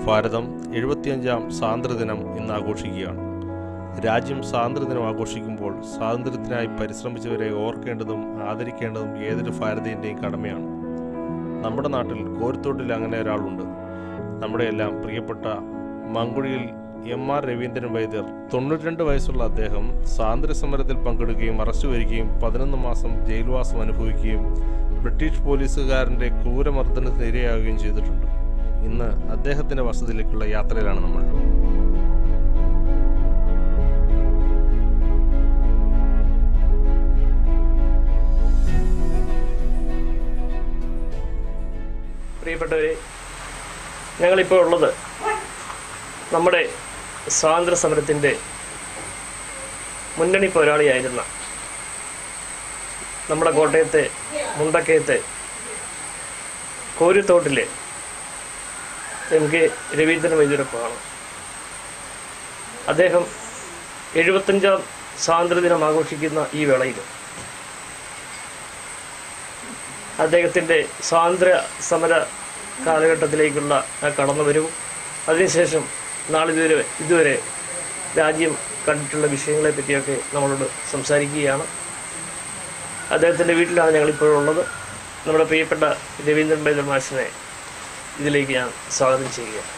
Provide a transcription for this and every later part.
ഭാരതം എഴുപത്തിയഞ്ചാം സ്വാതന്ത്ര്യദിനം ഇന്ന് ആഘോഷിക്കുകയാണ് രാജ്യം സ്വാതന്ത്ര്യദിനം ആഘോഷിക്കുമ്പോൾ സ്വാതന്ത്ര്യത്തിനായി പരിശ്രമിച്ചവരെ ഓർക്കേണ്ടതും ആദരിക്കേണ്ടതും ഏതൊരു ഭാരതീയൻ്റെയും കടമയാണ് നമ്മുടെ നാട്ടിൽ കോരിത്തോട്ടിൽ അങ്ങനെ ഒരാളുണ്ട് നമ്മുടെ എല്ലാം പ്രിയപ്പെട്ട മങ്കുഴിയിൽ എം ആർ രവീന്ദ്രൻ വൈദ്യർ തൊണ്ണൂറ്റിരണ്ട് വയസ്സുള്ള അദ്ദേഹം സ്വാതന്ത്ര്യ സമരത്തിൽ പങ്കെടുക്കുകയും അറസ്റ്റ് വരികയും പതിനൊന്ന് മാസം ജയിൽവാസം അനുഭവിക്കുകയും ബ്രിട്ടീഷ് പോലീസുകാരൻ്റെ ക്രൂരമർദ്ദനത്തിന് ഇരയാവുകയും ചെയ്തിട്ടുണ്ട് ഇന്ന് അദ്ദേഹത്തിൻ്റെ വസതിയിലേക്കുള്ള യാത്രയിലാണ് നമ്മൾ പ്രിയപ്പെട്ടവരെ ഞങ്ങളിപ്പോൾ ഉള്ളത് നമ്മുടെ സ്വാതന്ത്ര്യ സമരത്തിൻ്റെ മുന്നണി പോരാളിയായിരുന്ന നമ്മുടെ കോട്ടയത്തെ മുണ്ടക്കയത്തെ കോരിത്തോട്ടിലെ എം കെ രവീന്ദ്രൻ വൈദ്യരൊപ്പമാണ് അദ്ദേഹം എഴുപത്തഞ്ചാം സ്വാതന്ത്ര്യദിനം ആഘോഷിക്കുന്ന ഈ വേളയിൽ അദ്ദേഹത്തിൻ്റെ സ്വാതന്ത്ര്യ സമര കാലഘട്ടത്തിലേക്കുള്ള ആ കടന്നുവരവും അതിനുശേഷം നാളിതുവരെ ഇതുവരെ രാജ്യം കണ്ടിട്ടുള്ള വിഷയങ്ങളെ പറ്റിയൊക്കെ നമ്മളോട് സംസാരിക്കുകയാണ് അദ്ദേഹത്തിൻ്റെ വീട്ടിലാണ് ഞങ്ങളിപ്പോഴുള്ളത് നമ്മുടെ പ്രിയപ്പെട്ട രവീന്ദ്രൻ ബൈദർ മാഷിനെ ഇതിലേക്ക് ഞാൻ സ്വാഗതം ചെയ്യുകയാണ്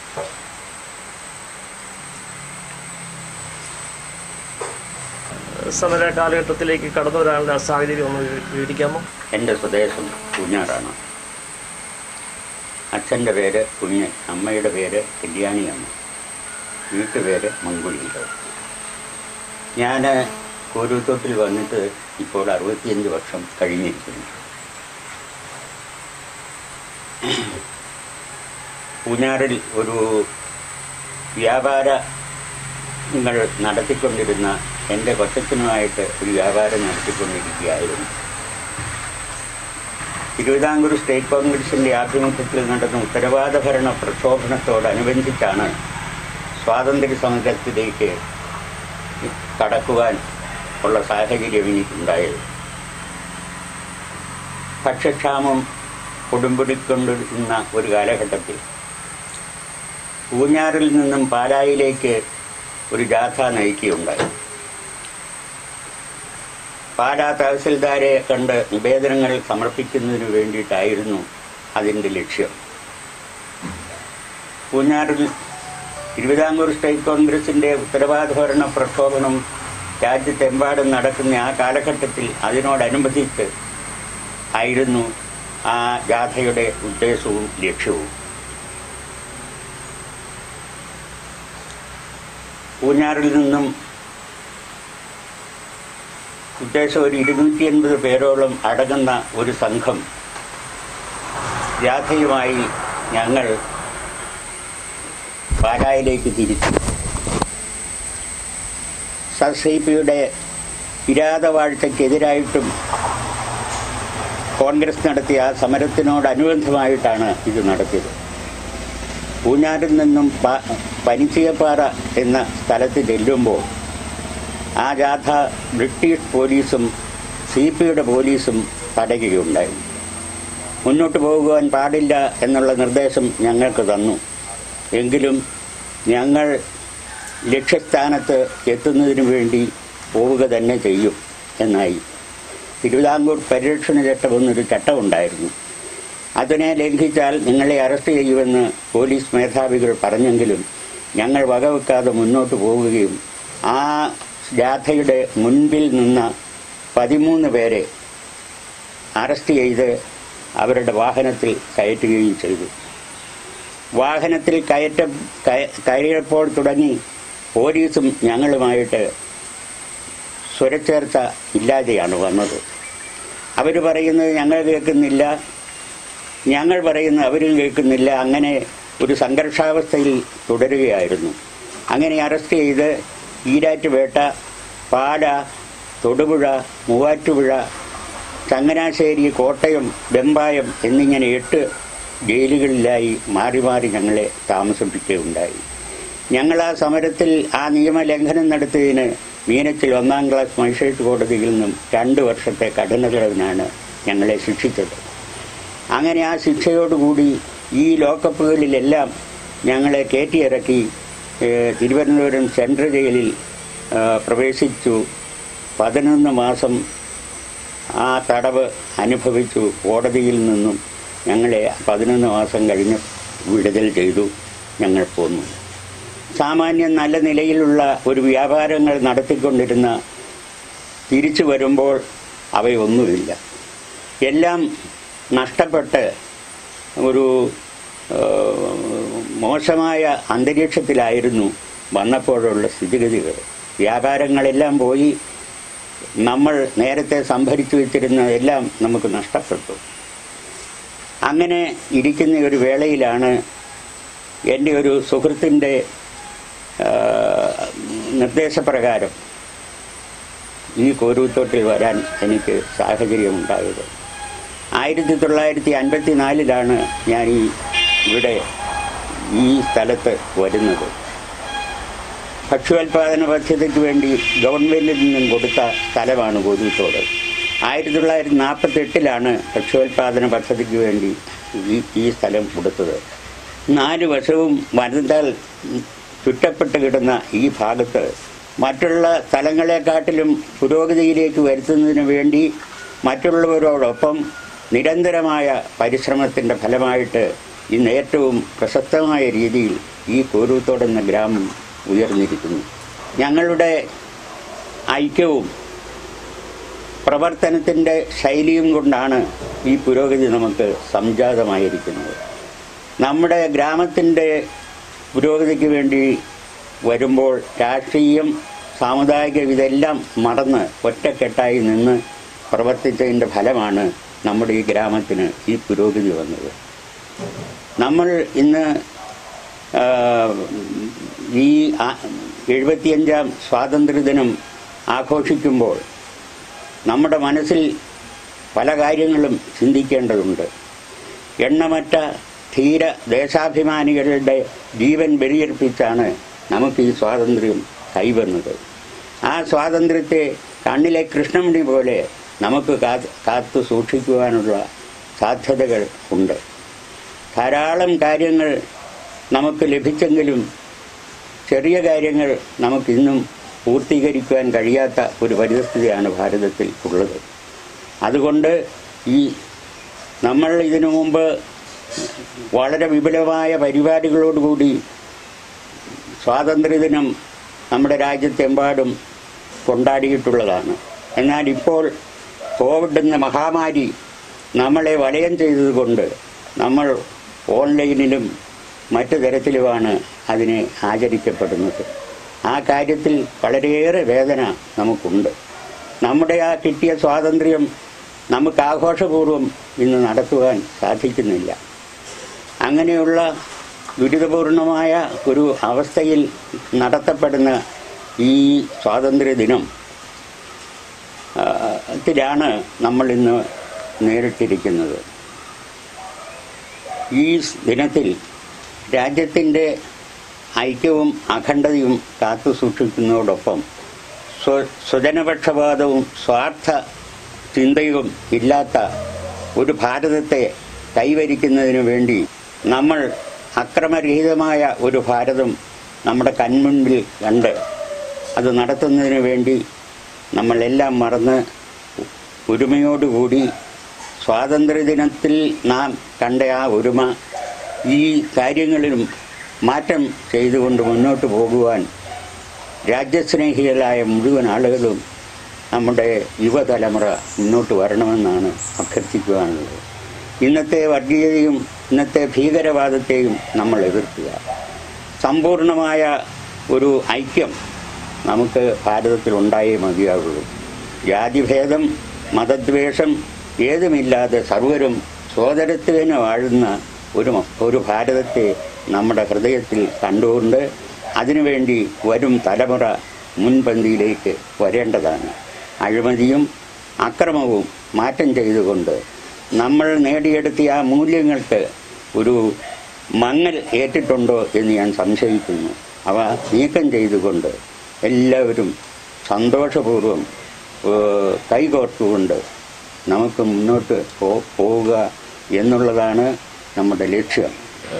സമര കാലഘട്ടത്തിലേക്ക് കടന്നു വരാനുള്ള സാഹചര്യം ഒന്ന് വിവ- വിവരിക്കാമോ എൻ്റെ സ്വദേശം കുഞ്ഞാറാണ് അച്ഛൻ്റെ പേര് കുഞ്ഞൻ അമ്മയുടെ പേര് കല്യാണിയമ്മ വീട്ടുപേര് മങ്കുഴി ഞാൻ കോരൂത്തോട്ടിൽ വന്നിട്ട് ഇപ്പോൾ അറുപത്തിയഞ്ച് വർഷം കഴിഞ്ഞിരിക്കുന്നു പൂഞ്ഞാറിൽ ഒരു വ്യാപാരങ്ങൾ നടത്തിക്കൊണ്ടിരുന്ന എൻ്റെ കൊച്ചച്ഛനുമായിട്ട് ഒരു വ്യാപാരം നടത്തിക്കൊണ്ടിരിക്കുകയായിരുന്നു തിരുവിതാംകൂർ സ്റ്റേറ്റ് കോൺഗ്രസിന്റെ ആഭിമുഖ്യത്തിൽ നടന്ന ഉത്തരവാദ ഭരണ പ്രക്ഷോഭണത്തോടനുബന്ധിച്ചാണ് സ്വാതന്ത്ര്യ സമരത്തിലേക്ക് കടക്കുവാൻ ഉള്ള സാഹചര്യം എനിക്കുണ്ടായത് ഭക്ഷ്യക്ഷാമം കൊടുമ്പിടിക്കൊണ്ടിരുന്ന ഒരു കാലഘട്ടത്തിൽ പൂഞ്ഞാറിൽ നിന്നും പാലായിലേക്ക് ഒരു ജാഥ നയിക്കുകയുണ്ടായി പാലാ തഹസിൽദാരെ കണ്ട് നിവേദനങ്ങൾ സമർപ്പിക്കുന്നതിന് വേണ്ടിയിട്ടായിരുന്നു അതിൻ്റെ ലക്ഷ്യം പൂഞ്ഞാറിൽ തിരുവിതാംകൂർ സ്റ്റേറ്റ് കോൺഗ്രസിന്റെ ഉത്തരവാദഭരണ പ്രക്ഷോഭണം രാജ്യത്തെമ്പാടും നടക്കുന്ന ആ കാലഘട്ടത്തിൽ അതിനോടനുബന്ധിച്ച് ആയിരുന്നു ആ ജാഥയുടെ ഉദ്ദേശവും ലക്ഷ്യവും പൂഞ്ഞാറിൽ നിന്നും ഉദ്ദേശം ഒരു ഇരുന്നൂറ്റി എൺപത് പേരോളം അടങ്ങുന്ന ഒരു സംഘം ജാഥയുമായി ഞങ്ങൾ പാലായിലേക്ക് തിരിച്ചു സസ്ഐപിയുടെ കിരാതവാഴ്ചയ്ക്കെതിരായിട്ടും കോൺഗ്രസ് നടത്തിയ ആ സമരത്തിനോടനുബന്ധമായിട്ടാണ് ഇത് നടത്തിയത് പൂഞ്ഞാറിൽ നിന്നും പ- പനിച്ചിയപ്പാറ എന്ന സ്ഥലത്ത് ചെല്ലുമ്പോൾ ആ ജാഥ ബ്രിട്ടീഷ് പോലീസും സി പിയുടെ പോലീസും തടയുകയുണ്ടായി മുന്നോട്ട് പോകുവാൻ പാടില്ല എന്നുള്ള നിർദ്ദേശം ഞങ്ങൾക്ക് തന്നു എങ്കിലും ഞങ്ങൾ ലക്ഷ്യസ്ഥാനത്ത് എത്തുന്നതിന് വേണ്ടി പോവുക തന്നെ ചെയ്യും എന്നായി തിരുവിതാംകൂർ പരിരക്ഷണ ചട്ടം എന്നൊരു ചട്ടമുണ്ടായിരുന്നു അതിനെ ലംഘിച്ചാൽ നിങ്ങളെ അറസ്റ്റ് ചെയ്യുമെന്ന് പോലീസ് മേധാവികൾ പറഞ്ഞെങ്കിലും ഞങ്ങൾ വകവെക്കാതെ മുന്നോട്ട് പോവുകയും ആ ജാഥയുടെ മുൻപിൽ നിന്ന പതിമൂന്ന് പേരെ അറസ്റ്റ് ചെയ്ത് അവരുടെ വാഹനത്തിൽ കയറ്റുകയും ചെയ്തു വാഹനത്തിൽ കയറ്റ കയ- കയറിയപ്പോൾ തുടങ്ങി പോലീസും ഞങ്ങളുമായിട്ട് സ്വരച്ചേർച്ച ഇല്ലാതെയാണ് വന്നത് അവർ പറയുന്നത് ഞങ്ങൾ കേൾക്കുന്നില്ല ഞങ്ങൾ പറയുന്നത് അവരും കേൾക്കുന്നില്ല അങ്ങനെ ഒരു സംഘർഷാവസ്ഥയിൽ തുടരുകയായിരുന്നു അങ്ങനെ അറസ്റ്റ് ചെയ്ത് ഈരാറ്റുപേട്ട പാല തൊടുപുഴ മൂവാറ്റുപുഴ ചങ്ങനാശ്ശേരി കോട്ടയം വെമ്പായം എന്നിങ്ങനെ എട്ട് ജയിലുകളിലായി മാറി മാറി ഞങ്ങളെ താമസിപ്പിക്കുകയുണ്ടായി ഞങ്ങൾ ആ സമരത്തിൽ ആ നിയമലംഘനം നടത്തിയതിന് മീനച്ചിൽ ഒന്നാം ക്ലാസ് മജിസ്ട്രേറ്റ് കോടതിയിൽ നിന്നും രണ്ട് വർഷത്തെ കഠിന തടവിനാണ് ഞങ്ങളെ ശിക്ഷിച്ചത് അങ്ങനെ ആ ശിക്ഷയോടുകൂടി ഈ ലോക്കപ്പുകളിലെല്ലാം ഞങ്ങളെ കയറ്റിയിറക്കി ഏഹ്, തിരുവനന്തപുരം സെൻട്രൽ ജയിലിൽ ആ, പ്രവേശിച്ചു പതിനൊന്ന് മാസം ആ തടവ് അനുഭവിച്ചു കോടതിയിൽ നിന്നും ഞങ്ങളെ പതിനൊന്ന് മാസം കഴിഞ്ഞ് വിടുതൽ ചെയ്തു ഞങ്ങൾ പോന്നു സാമാന്യം നല്ല നിലയിലുള്ള ഒരു വ്യാപാരങ്ങൾ നടത്തിക്കൊണ്ടിരുന്ന തിരിച്ചു വരുമ്പോൾ അവയൊന്നുമില്ല എല്ലാം നഷ്ടപ്പെട്ട് ഒരു ആ, മോശമായ അന്തരീക്ഷത്തിലായിരുന്നു വന്നപ്പോഴുള്ള സ്ഥിതിഗതികൾ വ്യാപാരങ്ങളെല്ലാം പോയി നമ്മൾ നേരത്തെ സംഭരിച്ചു വെച്ചിരുന്ന എല്ലാം നമുക്ക് നഷ്ടപ്പെട്ടു അങ്ങനെ ഇരിക്കുന്ന ഒരു വേളയിലാണ് എൻ്റെ ഒരു സുഹൃത്തിൻ്റെ ആ, നിർദ്ദേശപ്രകാരം ഈ കോരൂത്തോട്ടിൽ വരാൻ എനിക്ക് സാഹചര്യമുണ്ടായത് ആയിരത്തി തൊള്ളായിരത്തി അൻപത്തി നാലിലാണ് ഞാൻ ഈ ഇവിടെ ഈ സ്ഥലത്ത് വരുന്നത് ഭക്ഷ്യോൽപാദന പദ്ധതിക്ക് വേണ്ടി ഗവൺമെൻറ്റിൽ നിന്നും കൊടുത്ത സ്ഥലമാണ് കോരൂത്തോട് ആയിരത്തി തൊള്ളായിരത്തി നാൽപ്പത്തി എട്ടിലാണ് ഭക്ഷ്യോൽപാദന പദ്ധതിക്ക് വേണ്ടി ഈ ഈ സ്ഥലം കൊടുത്തത് നാല് വശവും മരുന്നാൽ ചുറ്റപ്പെട്ട് കിടന്ന ഈ ഭാഗത്ത് മറ്റുള്ള സ്ഥലങ്ങളെക്കാട്ടിലും പുരോഗതിയിലേക്ക് വരുത്തുന്നതിന് വേണ്ടി മറ്റുള്ളവരോടൊപ്പം നിരന്തരമായ പരിശ്രമത്തിൻ്റെ ഫലമായിട്ട് ഇന്ന് ഏറ്റവും പ്രശസ്തമായ രീതിയിൽ ഈ കോരൂത്തോടെന്ന ഗ്രാമം ഉയർന്നിരിക്കുന്നു ഞങ്ങളുടെ ഐക്യവും പ്രവർത്തനത്തിൻ്റെ ശൈലിയും കൊണ്ടാണ് ഈ പുരോഗതി നമുക്ക് സംജാതമായിരിക്കുന്നത് നമ്മുടെ ഗ്രാമത്തിൻ്റെ പുരോഗതിക്ക് വേണ്ടി വരുമ്പോൾ രാഷ്ട്രീയം സാമുദായിക ഇതെല്ലാം മറന്ന് ഒറ്റക്കെട്ടായി നിന്ന് പ്രവർത്തിച്ചതിൻ്റെ ഫലമാണ് നമ്മുടെ ഈ ഗ്രാമത്തിന് ഈ പുരോഗതി വന്നത് നമ്മൾ ഇന്ന് ആ, ഈ ആ- എഴുപത്തിയഞ്ചാം സ്വാതന്ത്ര്യദിനം ആഘോഷിക്കുമ്പോൾ നമ്മുടെ മനസ്സിൽ പല കാര്യങ്ങളും ചിന്തിക്കേണ്ടതുണ്ട് എണ്ണമറ്റ ധീര ദേശാഭിമാനികളുടെ ജീവൻ ബലിയർപ്പിച്ചാണ് നമുക്ക് ഈ സ്വാതന്ത്ര്യം കൈവന്നത് ആ സ്വാതന്ത്ര്യത്തെ കണ്ണിലെ കൃഷ്ണമണി പോലെ നമുക്ക് കാത്ത് കാത്തു സൂക്ഷിക്കുവാനുള്ള സാധ്യതകൾ ഉണ്ട് ധാരാളം കാര്യങ്ങൾ നമുക്ക് ലഭിച്ചെങ്കിലും ചെറിയ കാര്യങ്ങൾ നമുക്കിന്നും പൂർത്തീകരിക്കുവാൻ കഴിയാത്ത ഒരു പരിസ്ഥിതിയാണ് ഭാരതത്തിൽ ഉള്ളത് അതുകൊണ്ട് ഈ നമ്മൾ ഇതിനു മുമ്പ് വളരെ വിപുലമായ പരിപാടികളോടുകൂടി സ്വാതന്ത്ര്യദിനം നമ്മുടെ രാജ്യത്തെമ്പാടും കൊണ്ടാടിയിട്ടുള്ളതാണ് എന്നാൽ ഇപ്പോൾ കോവിഡ് എന്ന മഹാമാരി നമ്മളെ വലയം ചെയ്തതുകൊണ്ട് നമ്മൾ ഓൺലൈനിലും മറ്റു തരത്തിലുമാണ് അതിനെ ആചരിക്കപ്പെടുന്നത് ആ കാര്യത്തിൽ വളരെയേറെ വേദന നമുക്കുണ്ട് നമ്മുടെ ആ കിട്ടിയ സ്വാതന്ത്ര്യം നമുക്ക് ആഘോഷപൂർവ്വം ഇന്ന് നടത്തുവാൻ സാധിക്കുന്നില്ല അങ്ങനെയുള്ള ദുരിതപൂർണമായ ഒരു അവസ്ഥയിൽ നടത്തപ്പെടുന്ന ഈ സ്വാതന്ത്ര്യ ദിനം ആ, ത്തിലാണ് നമ്മൾ ഇന്ന് നേരിട്ടിരിക്കുന്നത് ഈ ദിനത്തിൽ രാജ്യത്തിൻ്റെ ഐക്യവും അഖണ്ഡതയും കാത്തു സൂക്ഷിക്കുന്നതോടൊപ്പം സ്വ സ്വജനപക്ഷപാതവും സ്വാർത്ഥ ചിന്തയും ഇല്ലാത്ത ഒരു ഭാരതത്തെ കൈവരിക്കുന്നതിന് വേണ്ടി നമ്മൾ അക്രമരഹിതമായ ഒരു ഭാരതം നമ്മുടെ കൺമുൻപിൽ കണ്ട് അത് നടത്തുന്നതിന് വേണ്ടി നമ്മളെല്ലാം മറന്ന് ഒരുമയോടുകൂടി സ്വാതന്ത്ര്യദിനത്തിൽ നാം കണ്ട ആ ഒരുമ ഈ കാര്യങ്ങളിലും മാറ്റം ചെയ്തുകൊണ്ട് മുന്നോട്ട് പോകുവാൻ രാജ്യസ്നേഹികളായ മുഴുവൻ ആളുകളും നമ്മുടെ യുവതലമുറ മുന്നോട്ട് വരണമെന്നാണ് അഭ്യർത്ഥിക്കുവാനുള്ളത് ഇന്നത്തെ വർഗീയതയും ഇന്നത്തെ ഭീകരവാദത്തെയും നമ്മൾ എതിർക്കുക സമ്പൂർണമായ ഒരു ഐക്യം നമുക്ക് ഭാരതത്തിൽ ഉണ്ടായേ മതിയാവുള്ളൂ ജാതിഭേദം മതദ്വേഷം ഏതുമില്ലാതെ സർവരും സോദരത്വേന വാഴുന്ന ഒരു മ- ഒരു ഭാരതത്തെ നമ്മുടെ ഹൃദയത്തിൽ കണ്ടുകൊണ്ട് അതിനുവേണ്ടി വരും തലമുറ മുൻപന്തിയിലേക്ക് വരേണ്ടതാണ് അഴിമതിയും അക്രമവും മാറ്റം ചെയ്തുകൊണ്ട് നമ്മൾ നേടിയെടുത്ത ആ മൂല്യങ്ങൾക്ക് ഒരു മങ്ങൽ ഏറ്റിട്ടുണ്ടോ എന്ന് ഞാൻ സംശയിക്കുന്നു അവ നീക്കം ചെയ്തുകൊണ്ട് എല്ലാവരും സന്തോഷപൂർവ്വം ഏഹ്, കൈകോർത്തുകൊണ്ട് നമുക്ക് മുന്നോട്ട് പോ- പോവുക എന്നുള്ളതാണ് നമ്മുടെ ലക്ഷ്യം ഏഹ് ഈ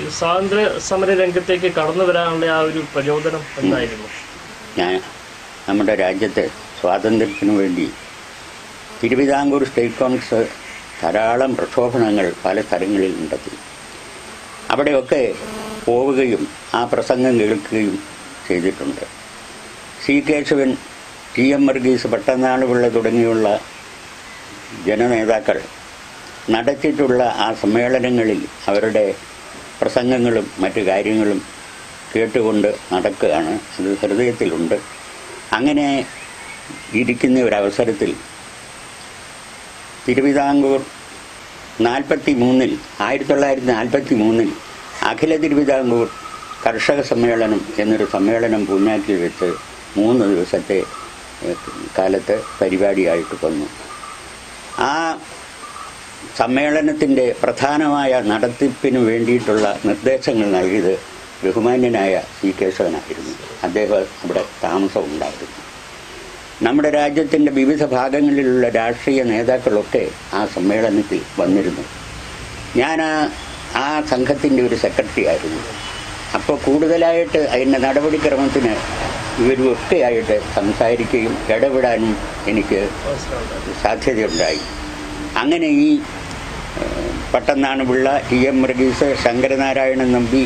സ്വാതന്ത്ര്യ സമര രംഗത്തേക്ക് കടന്നു വരാനുള്ള ആ ഒരു പ്രചോദനം എന്തായിരുന്നു ഞാൻ നമ്മുടെ രാജ്യത്തെ സ്വാതന്ത്ര്യത്തിനു വേണ്ടി തിരുവിതാംകൂർ സ്റ്റേറ്റ് കോൺഗ്രസ് ധാരാളം പ്രക്ഷോഭണങ്ങൾ പല സ്ഥലങ്ങളിൽ നടത്തി അവിടെയൊക്കെ പോവുകയും ആ പ്രസംഗം കേൾക്കുകയും ചെയ്തിട്ടുണ്ട് C Kesavan T M Varghese പട്ടനാളുപിള്ള തുടങ്ങിയുള്ള ജനനേതാക്കൾ നടത്തിയിട്ടുള്ള ആ സമ്മേളനങ്ങളിൽ അവരുടെ പ്രസംഗങ്ങളും മറ്റു കാര്യങ്ങളും കേട്ടുകൊണ്ട് നടക്കുകയാണ് അത് ഹൃദയത്തിലുണ്ട് അങ്ങനെ ഇരിക്കുന്ന ഒരവസരത്തിൽ തിരുവിതാംകൂർ നാൽപ്പത്തി മൂന്നിൽ ആയിരത്തി തൊള്ളായിരത്തി നാൽപ്പത്തി മൂന്നിൽ അഖില തിരുവിതാംകൂർ കർഷക സമ്മേളനം എന്നൊരു സമ്മേളനം പൂഞ്ഞാറ്റിൽ വെച്ച് മൂന്ന് ദിവസത്തെ ഏഹ്, കാലത്ത് പരിപാടിയായിട്ട് വന്നു ആ സമ്മേളനത്തിൻ്റെ പ്രധാനമായ നടത്തിപ്പിന് വേണ്ടിയിട്ടുള്ള നിർദ്ദേശങ്ങൾ നൽകിയത് ബഹുമാന്യനായ സി കേശവനായിരുന്നു അദ്ദേഹം അവിടെ താമസമുണ്ടായിരുന്നു നമ്മുടെ രാജ്യത്തിൻ്റെ വിവിധ ഭാഗങ്ങളിലുള്ള രാഷ്ട്രീയ നേതാക്കളൊക്കെ ആ സമ്മേളനത്തിൽ വന്നിരുന്നു ഞാൻ ആ ആ സംഘത്തിൻ്റെ ഒരു സെക്രട്ടറി ആയിരുന്നു അപ്പോൾ കൂടുതലായിട്ട് അതിൻ്റെ നടപടിക്രമത്തിന് ഇവരുമൊക്കെ ആയിട്ട് സംസാരിക്കുകയും ഇടപെടാനും എനിക്ക് അവസരമുണ്ടായിരുന്നു സാധ്യതയുണ്ടായി അങ്ങനെ ഈ ഏഹ്, പട്ടന്നാണുപിള്ള T M Varghese Sankaranarayanan Nambi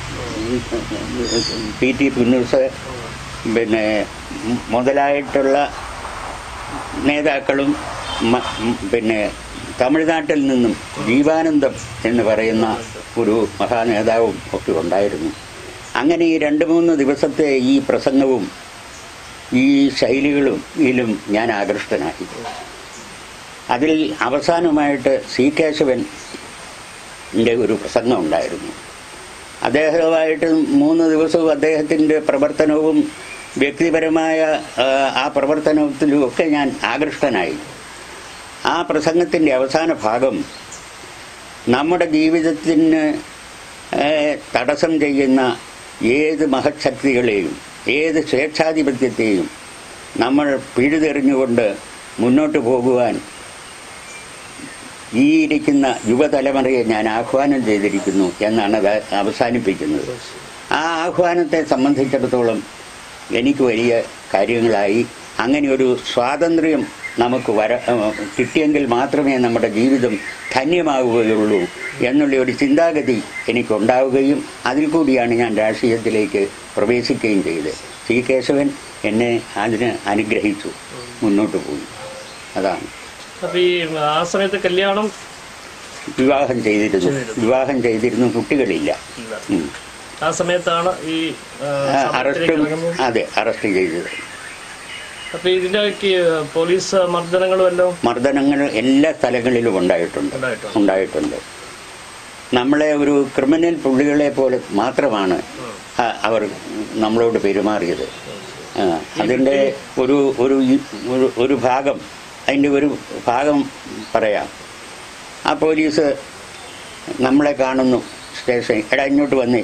P T Punnoose പിന്നെ മു- മുതലായിട്ടുള്ള നേതാക്കളും മ- ഉം, പിന്നെ തമിഴ്നാട്ടിൽ നിന്നും ജീവാനന്ദം എന്ന് പറയുന്ന ഒരു മഹാനേതാവും ഒക്കെ ഉണ്ടായിരുന്നു അങ്ങനെ ഈ രണ്ട് മൂന്ന് ദിവസത്തെ ഈ പ്രസംഗവും ഈ ശൈലികളും ഇതിലും ഞാൻ ആകൃഷ്ടനായി അതിൽ അവസാനമായിട്ട് സി കേശവൻ ൻ്റെ ഒരു പ്രസംഗം ഉണ്ടായിരുന്നു അദ്ദേഹവുമായിട്ട് മൂന്ന് ദിവസവും അദ്ദേഹത്തിൻ്റെ പ്രവർത്തനവും വ്യക്തിപരമായ ആ, ആ പ്രവർത്തനത്തിലും ഒക്കെ ഞാൻ ആകൃഷ്ടനായി ആ പ്രസംഗത്തിൻ്റെ അവസാന ഭാഗം നമ്മുടെ ജീവിതത്തിന് ഏ, തടസ്സം ചെയ്യുന്ന ഏത് മഹശക്തികളെയും ഏത് സ്വേച്ഛാധിപത്യത്തെയും നമ്മൾ പിഴുതെറിഞ്ഞുകൊണ്ട് മുന്നോട്ട് പോകുവാൻ ഈ ഇരിക്കുന്ന യുവതലമുറയെ ഞാൻ ആഹ്വാനം ചെയ്തിരിക്കുന്നു എന്നാണ് അത് അവസാനിപ്പിക്കുന്നത് ആ ആഹ്വാനത്തെ സംബന്ധിച്ചിടത്തോളം എനിക്ക് വലിയ കാര്യങ്ങളായി അങ്ങനെ ഒരു സ്വാതന്ത്ര്യം നമുക്ക് വര ഏഹ് കിട്ടിയെങ്കിൽ മാത്രമേ നമ്മുടെ ജീവിതം ധന്യമാവുകയുള്ളൂ എന്നുള്ള ഒരു ചിന്താഗതി എനിക്കുണ്ടാവുകയും അതിൽ കൂടിയാണ് ഞാൻ രാഷ്ട്രീയത്തിലേക്ക് പ്രവേശിക്കുകയും ചെയ്തത് സി കേശവൻ എന്നെ അതിന് അനുഗ്രഹിച്ചു മുന്നോട്ട് പോയി അതാണ് അപ്പൊ ഈ ആ സമയത്ത് കല്യാണം വിവാഹം ചെയ്തിരുന്നു ചെയ്തിരുന്നു. വിവാഹം ചെയ്തിരുന്നു കുട്ടികളില്ല ഇല്ല ഉം. ആ സമയത്താണ് ഈ ആ, ആ, സമരത്തിലേക്ക് അറസ്റ്റും ഇറങ്ങുന്നത്. അതെ അറസ്റ്റ് ചെയ്തത് അപ്പൊ ഇതിന്റെ പോലീസ് മർദ്ദനങ്ങളും എല്ലാം മർദ്ദനങ്ങൾ എല്ലാ സ്ഥലങ്ങളിലും ഉണ്ടായിട്ടുണ്ട് ഉണ്ടായിട്ടുണ്ട്. ഉണ്ടായിട്ടുണ്ട് നമ്മളെ ഒരു ക്രിമിനൽ പുള്ളികളെ പോലെ മാത്രമാണ് ആ, അവർ നമ്മളോട് പെരുമാറിയത് ആ, അതിൻ്റെ ഒരു ഒരു ഈ- ഒരു- ഒരു ഭാഗം അതിൻ്റെ ഒരു ഭാഗം പറയാം ആ പോലീസ് നമ്മളെ കാണുന്നു സ്റ്റേഷൻ എടാ ഇങ്ങോട്ട് വന്നേ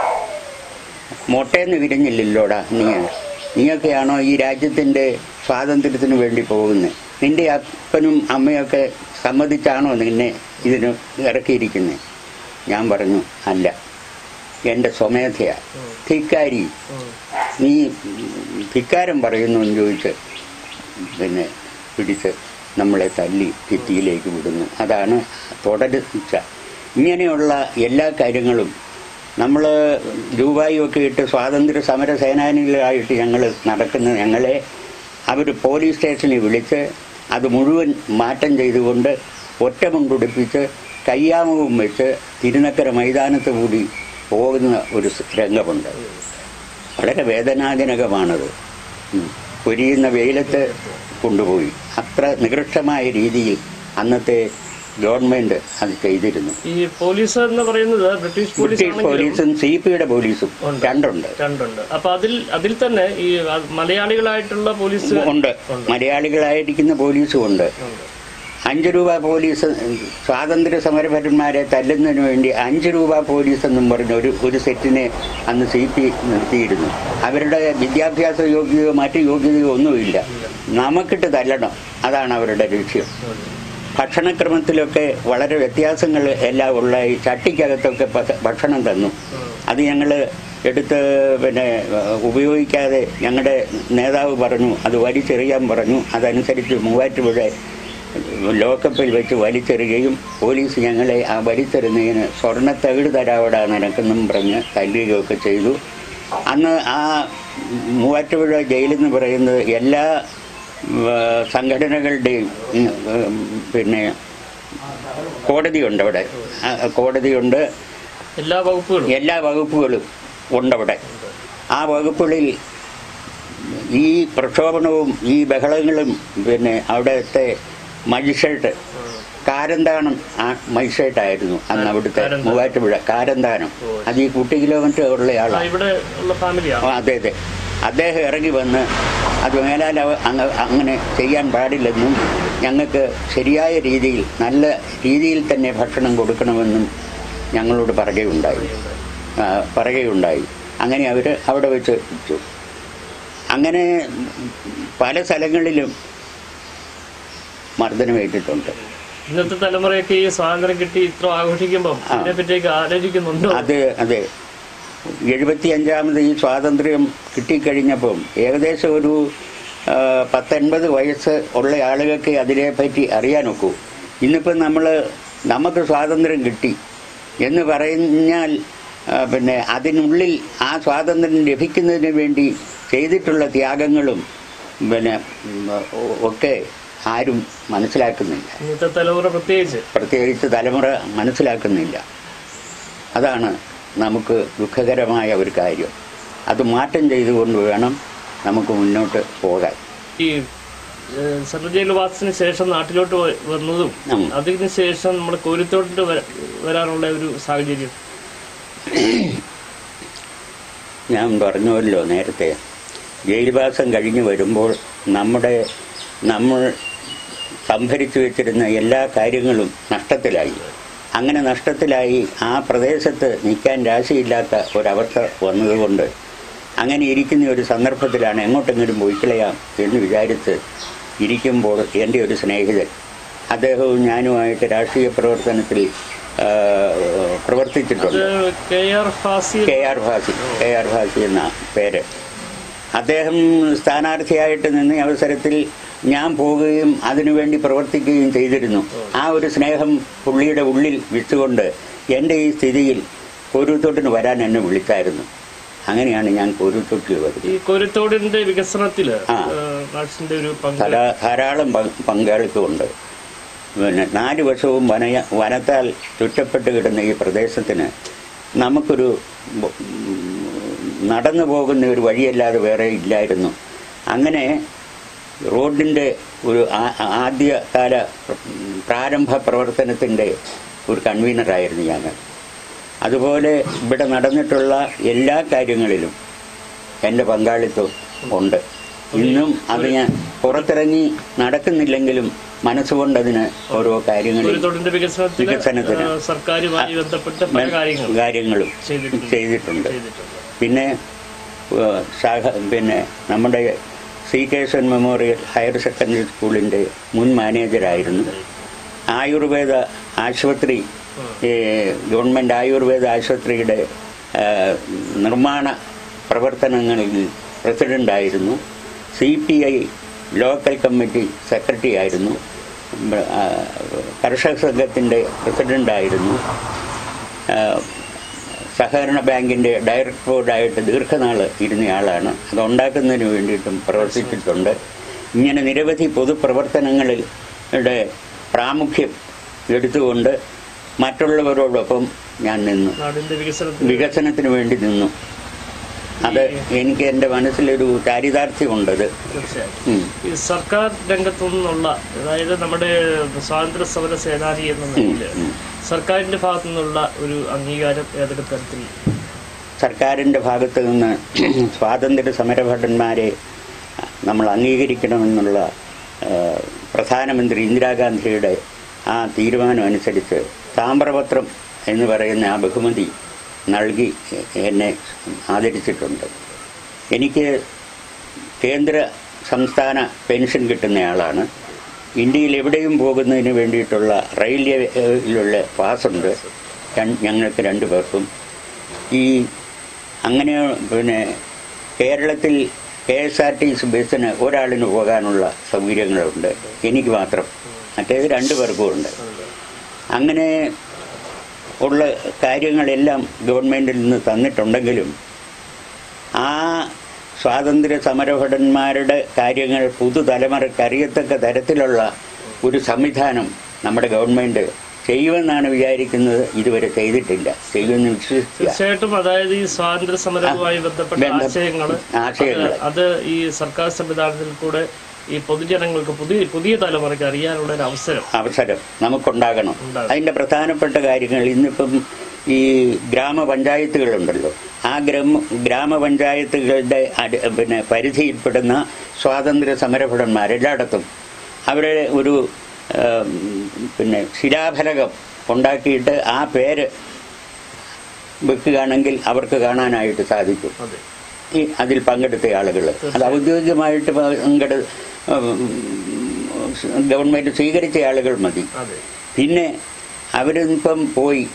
മൊട്ടേന്ന് വിരിഞ്ഞില്ലല്ലോടാ നീ നീയൊക്കെയാണോ ഈ രാജ്യത്തിൻ്റെ സ്വാതന്ത്ര്യത്തിന് വേണ്ടി പോകുന്നത് നിന്റെ അപ്പനും അമ്മയൊക്കെ സമ്മതിച്ചാണോ നിന്നെ ഇതിന് ഇറക്കിയിരിക്കുന്നത് ഞാൻ പറഞ്ഞു അല്ല എൻ്റെ സ്വമേധയാ ധിക്കാരി ഉം. നീ ധിക്കാരം പറയുന്നു എന്ന് ചോദിച്ച് പിന്നെ പിടിച്ച് നമ്മളെ തല്ലി ഭിത്തിയിലേക്ക് വിടുന്നു അതാണ് തുടരുച്ച ഇങ്ങനെയുള്ള എല്ലാ കാര്യങ്ങളും നമ്മൾ രൂപായൊക്കെ ഇട്ട് സ്വാതന്ത്ര്യ സമര സേനാനികളായിട്ട് ഞങ്ങൾ നടക്കുന്ന ഞങ്ങളെ അവർ പോലീസ് സ്റ്റേഷനിൽ വിളിച്ച് അത് മുഴുവൻ മാറ്റം ചെയ്തുകൊണ്ട് ഒറ്റമുണ്ടുടിപ്പിച്ച് കയ്യാമവും വെച്ച് തിരുനക്കര മൈതാനത്ത് കൂടി പോകുന്ന ഒരു സ് രംഗമുണ്ട് വളരെ വേദനാജനകമാണത് ഉം. പൊരിയുന്ന വെയിലത്ത് കൊണ്ടുപോയി അത്ര നികൃഷ്ടമായ രീതിയിൽ അന്നത്തെ ഗവൺമെന്റ് അത് ചെയ്തിരുന്നു ഈ പോലീസ് എന്ന് പറയുന്നത് ബ്രിട്ടീഷ് പോലീസ് ബ്രിട്ടീഷ് ആണെങ്കിലും പോലീസും സി പിയുടെ പോലീസും ഉണ്ട്. രണ്ടുണ്ട് രണ്ടുണ്ട് അപ്പൊ അതിൽ അതിൽ തന്നെ ഈ മലയാളികളായിട്ടുള്ള പോലീസ് ഉണ്ട് മലയാളികളായിരിക്കുന്ന പോലീസും ഉണ്ട് ഉണ്ട്. അഞ്ച് രൂപ പോലീസ് സ്വാതന്ത്ര്യ സമരഭടന്മാരെ തല്ലുന്നതിന് വേണ്ടി അഞ്ച് രൂപ പോലീസ് എന്നും പറഞ്ഞ് ഒരു ഒരു സെറ്റിനെ അന്ന് സി പി നിർത്തിയിരുന്നു അവരുടെ വിദ്യാഭ്യാസ യോഗ്യതയോ മറ്റു യോഗ്യതയോ ഒന്നുമില്ല നമുക്കിട്ട് തല്ലണം അതാണ് അവരുടെ ലക്ഷ്യം ഭക്ഷണക്രമത്തിലൊക്കെ വളരെ വ്യത്യാസങ്ങൾ എല്ലാം ഉള്ള ഈ ചട്ടിക്കകത്തൊക്കെ ഭ- ഭക്ഷണം തന്നു അത് ഞങ്ങൾ എടുത്ത് പിന്നെ ഏഹ്, ഉപയോഗിക്കാതെ ഞങ്ങളുടെ നേതാവ് പറഞ്ഞു അത് വലിച്ചെറിയാൻ പറഞ്ഞു അതനുസരിച്ച് മൂവാറ്റുപുഴ ലോക്കപ്പിൽ വെച്ച് വലിച്ചെറിയുകയും പോലീസ് ഞങ്ങളെ ആ വലിച്ചെറിഞ്ഞതിന് സ്വർണ്ണ തകിട് തരാവിടാ നിനക്കെന്നും പറഞ്ഞ് തല്ലുകയൊക്കെ ചെയ്തു അന്ന് ആ മൂവാറ്റുപുഴ ജയിലെന്ന് പറയുന്നത് എല്ലാ ഉം, ആ, സംഘടനകളുടെയും ഉം, ഉം, പിന്നെ കോടതിയുണ്ട് അവിടെ ആ, കോടതിയുണ്ട് എല്ലാ വകുപ്പുകളും എല്ലാ വകുപ്പുകളും ഉണ്ടവിടെ ആ വകുപ്പുകളിൽ ഈ പ്രക്ഷോഭണവും ഈ ബഹളങ്ങളും പിന്നെ അവിടുത്തെ മജിസ്ട്രേറ്റ് കാരന്താനം ആ മജിസ്ട്രേറ്റായിരുന്നു അന്ന് അവിടുത്തെ കാരന്താനം. മൂവാറ്റുപുഴ കാരന്താനം അത് ഈ കുട്ടി കിലോമീറ്റർ ഉള്ള ആ, ആളാണ് ഇവിടെ ഉള്ള ഫാമിലിയാണ് ആ, അതെ അതെ അദ്ദേഹം ഇറങ്ങി വന്ന് അത് മേലാൽ അവ- അങ്ങ് അങ്ങനെ ചെയ്യാൻ പാടില്ലെന്നും ഞങ്ങൾക്ക് ശരിയായ രീതിയിൽ നല്ല രീതിയിൽ തന്നെ ഭക്ഷണം കൊടുക്കണമെന്നും ഞങ്ങളോട് പറയുകയുണ്ടായി ആ, പറയുകയുണ്ടായി അങ്ങനെ അവർ അവിടെ വെച്ച് വെച്ചു അങ്ങനെ പല സ്ഥലങ്ങളിലും മർദ്ദനമേറ്റിട്ടുണ്ട് ഇന്നത്തെ തലമുറയൊക്കെ ഈ സ്വാതന്ത്ര്യം കിട്ടി ഇത്ര ആഘോഷിക്കുമ്പോൾ ആ. ഇതിനെപ്പറ്റിയൊക്കെ ആലോചിക്കുന്നുണ്ടോ അത് അതെ എഴുപത്തി അഞ്ചാമത് ഈ സ്വാതന്ത്ര്യം കിട്ടിക്കഴിഞ്ഞപ്പം ഏകദേശം ഒരു ആ, പത്തൊൻപത് വയസ്സ് ഉള്ള ആളുകൾക്ക് അതിനെപ്പറ്റി അറിയാനൊക്കൂ ഇന്നിപ്പം നമ്മൾ നമുക്ക് സ്വാതന്ത്ര്യം കിട്ടി എന്ന് പറഞ്ഞാൽ ആ, പിന്നെ അതിനുള്ളിൽ ആ സ്വാതന്ത്ര്യം ലഭിക്കുന്നതിന് വേണ്ടി ചെയ്തിട്ടുള്ള ത്യാഗങ്ങളും പിന്നെ ഉം, ഒ- ഒക്കെ ആരും മനസ്സിലാക്കുന്നില്ല ഇന്നത്തെ തലമുറ പ്രത്യേകിച്ച് പ്രത്യേകിച്ച് തലമുറ മനസ്സിലാക്കുന്നില്ല അതാണ് നമുക്ക് ദുഃഖകരമായ ഒരു കാര്യം അത് മാറ്റം ചെയ്തുകൊണ്ട് വേണം നമുക്ക് മുന്നോട്ട് പോകാൻ ഈ ഏഹ്, സെൻട്രൽ ജയിൽ വാസത്തിന് ശേഷം നാട്ടിലോട്ട് വ- വന്നതും ഉം. അതിന് ശേഷം നമ്മുടെ കോരിത്തോട്ടിട്ട് വര- വരാനുള്ള ഒരു സാഹചര്യം ഞാൻ പറഞ്ഞുവല്ലോ നേരത്തെ ജയിൽവാസം കഴിഞ്ഞ് വരുമ്പോൾ നമ്മുടെ നമ്മൾ സംഭരിച്ചു വെച്ചിരുന്ന എല്ലാ കാര്യങ്ങളും നഷ്ടത്തിലായി അങ്ങനെ നഷ്ടത്തിലായി ആ പ്രദേശത്ത് നിൽക്കാൻ രാശിയില്ലാത്ത ഒരവസ്ഥ വന്നതുകൊണ്ട് അങ്ങനെ ഇരിക്കുന്ന ഒരു സന്ദർഭത്തിലാണ് എങ്ങോട്ടെങ്കിലും പോയിക്കളയാം എന്ന് വിചാരിച്ച് ഇരിക്കുമ്പോൾ എൻ്റെ ഒരു സ്നേഹിതൻ അദ്ദേഹവും ഞാനുമായിട്ട് രാഷ്ട്രീയ പ്രവർത്തനത്തിൽ ആ, പ്രവർത്തിച്ചിട്ടുണ്ട് അത് K R Bhasi K R Bhasi K R Bhasi എന്ന പേര് അദ്ദേഹം സ്ഥാനാർത്ഥിയായിട്ട് നിന്ന അവസരത്തിൽ ഞാൻ പോവുകയും അതിനുവേണ്ടി പ്രവർത്തിക്കുകയും ചെയ്തിരുന്നു ആ ഒരു സ്നേഹം പുള്ളിയുടെ ഉള്ളിൽ വെച്ചുകൊണ്ട് എൻ്റെ ഈ സ്ഥിതിയിൽ കോരൂത്തോട്ടിന് വരാൻ എന്നെ വിളിച്ചായിരുന്നു അങ്ങനെയാണ് ഞാൻ കോരൂത്തോട്ടിൽ വരുന്നത് ഈ കോരിത്തോടിന്റെ വികസനത്തില് ആ. ഏഹ്, മാർക്സിന്റെ ഒരു പങ്ക് ധാരാ- ധാരാളം പങ്ക് പങ്കാളിത്തമുണ്ട് പിന്നെ നാല് വർഷവും വന വനത്താൽ ചുറ്റപ്പെട്ട് കിടന്ന ഈ പ്രദേശത്തിന് നമുക്കൊരു ഉം, നടന്നു പോകുന്ന ഒരു വഴിയല്ലാതെ വേറെ ഇല്ലായിരുന്നു അങ്ങനെ റോഡിൻ്റെ ഒരു ആ- ആദ്യകാല പ്രാരംഭ പ്രവർത്തനത്തിൻ്റെ ഒരു കൺവീനറായിരുന്നു ഞങ്ങൾ അതുപോലെ ഇവിടെ നടന്നിട്ടുള്ള എല്ലാ കാര്യങ്ങളിലും എൻ്റെ പങ്കാളിത്തം ഉണ്ട് ഇന്നും അത് ഞാൻ പുറത്തിറങ്ങി നടക്കുന്നില്ലെങ്കിലും മനസ്സുകൊണ്ട് അതിന് ഓരോ കാര്യങ്ങളിൽ കോരിത്തോടിന്റെ വികസനത്തിന് വികസനത്തിന്. ഏഹ്, സർക്കാരുമായി ബന്ധപ്പെട്ട പല കാര്യങ്ങളും കാര്യങ്ങളും ചെയ്തിട്ടുണ്ട്. ചെയ്തിട്ടുണ്ട് ചെയ്തിട്ടുണ്ട് പിന്നെ ഏഹ്, ശാഖ പിന്നെ നമ്മുടെ C Kesavan memorial higher secondary സ്കൂളിൻ്റെ മുൻ മാനേജരായിരുന്നു ആയുർവേദ ആശുപത്രി ഏഹ്, ഗവൺമെൻറ് ആയുർവേദ ആശുപത്രിയുടെ ഏഹ്, നിർമ്മാണ പ്രവർത്തനങ്ങളിൽ പ്രസിഡൻ്റായിരുന്നു C P I local committee secretary ആയിരുന്നു ഉം, ആ, കർഷക സംഘത്തിൻ്റെ പ്രസിഡൻ്റായിരുന്നു ആഹ് സഹകരണ ബാങ്കിൻ്റെ ഡയറക്ടർ ബോർഡായിട്ട് ദീർഘനാൾ ഇരുന്നയാളാണ് അത് ഉണ്ടാക്കുന്നതിന് വേണ്ടിയിട്ടും പ്രവർത്തിച്ചിട്ടുണ്ട് ഇങ്ങനെ നിരവധി പൊതുപ്രവർത്തനങ്ങളിൽ ടെ പ്രാമുഖ്യം എടുത്തുകൊണ്ട് മറ്റുള്ളവരോടൊപ്പം ഞാൻ നിന്നു നാടിന്റെ വികസനത്തിന് വികസനത്തിന് വേണ്ടി നിന്നു അത് എനിക്ക് എൻ്റെ മനസ്സിലൊരു ചാരിതാർത്ഥ്യമുണ്ടത് തീർച്ചയായും ഉം. ഈ സർക്കാർ രംഗത്തു നിന്നുള്ള അതായത് നമ്മുടെ സ്വാതന്ത്ര്യ സമര സേനാനി എന്ന നിലയിൽ ഉം. സർക്കാരിന്റെ ഭാഗത്തു നിന്നുള്ള ഒരു അംഗീകാരം ഏതൊക്കെ തരത്തിൽ സർക്കാരിൻ്റെ ഭാഗത്ത് നിന്ന് സ്വാതന്ത്ര്യ സമരഭടന്മാരെ നമ്മൾ അംഗീകരിക്കണമെന്നുള്ള ആ, പ്രധാനമന്ത്രി ഇന്ദിരാഗാന്ധിയുടെ ആ തീരുമാനം അനുസരിച്ച് താമ്രപത്രം എന്ന് പറയുന്ന ആ ബഹുമതി നൽകി എന്നെ ആദരിച്ചിട്ടുണ്ട് എനിക്ക് കേന്ദ്ര സംസ്ഥാന പെൻഷൻ കിട്ടുന്നയാളാണ് ഇന്ത്യയിൽ എവിടെയും പോകുന്നതിന് വേണ്ടിയിട്ടുള്ള റെയിൽവേയിലുള്ള പാസ്സുണ്ട് രൺ- ഞങ്ങൾക്ക് രണ്ടു പേർക്കും ഈ അങ്ങനെ പിന്നെ കേരളത്തിൽ K S R T C ബസ്സിന് ഒരാളിന് പോകാനുള്ള സൗകര്യങ്ങളുണ്ട് എനിക്ക് മാത്രം മറ്റേത് രണ്ടു പേർക്കും ഉണ്ട് അങ്ങനെ ഉള്ള കാര്യങ്ങളെല്ലാം ഗവൺമെൻറ്റിൽ നിന്ന് തന്നിട്ടുണ്ടെങ്കിലും ആ സ്വാതന്ത്ര്യ സമരഭടന്മാരുടെ കാര്യങ്ങൾ പുതുതലമുറയ്ക്ക് അറിയത്തക്ക തരത്തിലുള്ള ഒരു സംവിധാനം നമ്മുടെ ഗവൺമെൻറ് ചെയ്യുമെന്നാണ് വിചാരിക്കുന്നത് ഇതുവരെ ചെയ്തിട്ടില്ല ചെയ്യുമെന്ന് വിശ്വസിക്കുക തീർച്ചയായിട്ടും അതായത് ഈ സ്വാതന്ത്ര്യ സമരവുമായി ബന്ധപ്പെട്ട ബന്ധ- ആശയങ്ങൾ ആശയങ്ങൾ അത് ഈ സർക്കാർ സംവിധാനത്തിൽ കൂടെ ഈ പൊതുജനങ്ങൾക്ക് പുതിയ പുതിയ തലമുറയ്ക്ക് അറിയാനുള്ള ഒരു അവസരം അവസരം നമുക്കുണ്ടാകണം ഉണ്ടാകണം. അതിൻ്റെ പ്രധാനപ്പെട്ട കാര്യങ്ങൾ ഇന്നിപ്പം ഈ ഗ്രാമപഞ്ചായത്തുകളുണ്ടല്ലോ ആ ഗ്രാമ ഗ്രാമപഞ്ചായത്തുകളുടെ അടി- പിന്നെ പരിധിയിൽപ്പെടുന്ന സ്വാതന്ത്ര്യ സമരഭടന്മാർ എല്ലായിടത്തും അവരുടെ ഒരു ഏം, പിന്നെ ശിലാഫലകം ഉണ്ടാക്കിയിട്ട് ആ പേര് വെക്കുകയാണെങ്കിൽ അവർക്ക് കാണാനായിട്ട് സാധിക്കും അതെ ഈ അതിൽ പങ്കെടുത്ത ആളുകൾ അത് ഔദ്യോഗികമായിട്ട് പങ്കെടു ഗവൺമെന്റ് സ്വീകരിച്ച ആളുകൾ മതി അതെ പിന്നെ അവരിപ്പം പോയി